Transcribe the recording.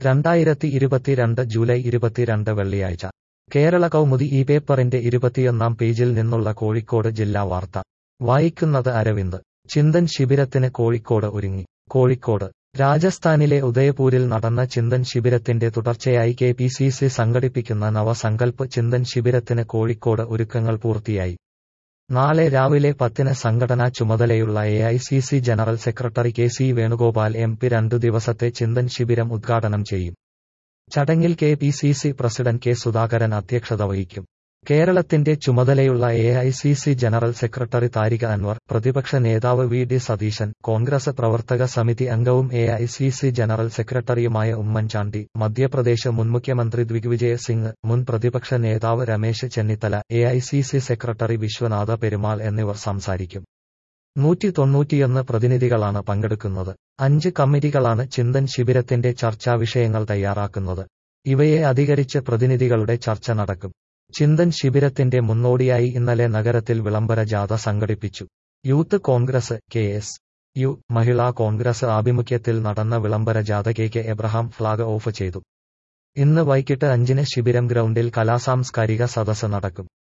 രണ്ടായിരത്തി ഇരുപത്തിരണ്ട് ജൂലൈ ഇരുപത്തിരണ്ട് വെള്ളിയാഴ്ച കേരള കൗമുദി ഈ പേപ്പറിന്റെ ഇരുപത്തിയൊന്നാം പേജിൽ നിന്നുള്ള കോഴിക്കോട് ജില്ലാ വാർത്ത വായിക്കുന്നത് അരവിന്ദ് ചിന്തൻ ശിബിരത്തിന് കോഴിക്കോട് ഒരുങ്ങി കോഴിക്കോട് രാജസ്ഥാനിലെ ഉദയപൂരിൽ നടന്ന ചിന്തൻ ശിബിരത്തിന്റെ തുടർച്ചയായി കെ പി സി സി സംഘടിപ്പിക്കുന്ന നവസങ്കൽപ്പ് ചിന്തൻ ശിബിരത്തിന് കോഴിക്കോട് ഒരുക്കങ്ങൾ പൂർത്തിയായി നാളെ രാവിലെ പത്തിന് സംഘടനാ ചുമതലയുള്ള A I C C general secretary K C Venugopal M P രണ്ടു ദിവസത്തെ ചിന്തൻ ശിബിരം ഉദ്ഘാടനം ചെയ്യും ചടങ്ങിൽ K P C C president K Sudhakaran അധ്യക്ഷത വഹിക്കും കേരളത്തിന്റെ ചുമതലയുള്ള A I C C general secretary Tariq Anwar പ്രതിപക്ഷ നേതാവ് വി ഡി സതീശൻ കോൺഗ്രസ് പ്രവർത്തക സമിതി അംഗവും A I C C general സെക്രട്ടറിയുമായ ഉമ്മൻചാണ്ടി മധ്യപ്രദേശ് മുൻ മുഖ്യമന്ത്രി ദിഗ്വിജയ് സിംഗ് മുൻ പ്രതിപക്ഷ നേതാവ് Ramesh Chennithala A I C C secretary Vishwanatha Perumal എന്നിവർ സംസാരിക്കും നൂറ്റി തൊണ്ണൂറ്റിയൊന്ന് പ്രതിനിധികളാണ് പങ്കെടുക്കുന്നത് അഞ്ച് കമ്മിറ്റികളാണ് ചിന്തൻ ശിബിരത്തിന്റെ ചർച്ചാ വിഷയങ്ങൾ തയ്യാറാക്കുന്നത് ഇവയെ അധികരിച്ച് പ്രതിനിധികളുടെ ചർച്ച നടക്കും ചിന്തൻ ശിബിരത്തിന്റെ മുന്നോടിയായി ഇന്നലെ നഗരത്തിൽ വിളംബര ജാഥ സംഘടിപ്പിച്ചു youth Congress K S U Mahila Congress ആഭിമുഖ്യത്തിൽ നടന്ന വിളംബര ജാഥ K K Abraham flag off ചെയ്തു ഇന്ന് വൈകിട്ട് അഞ്ചിന് ശിബിരം ഗ്രൗണ്ടിൽ കലാസാംസ്കാരിക സദസ്സ് നടക്കും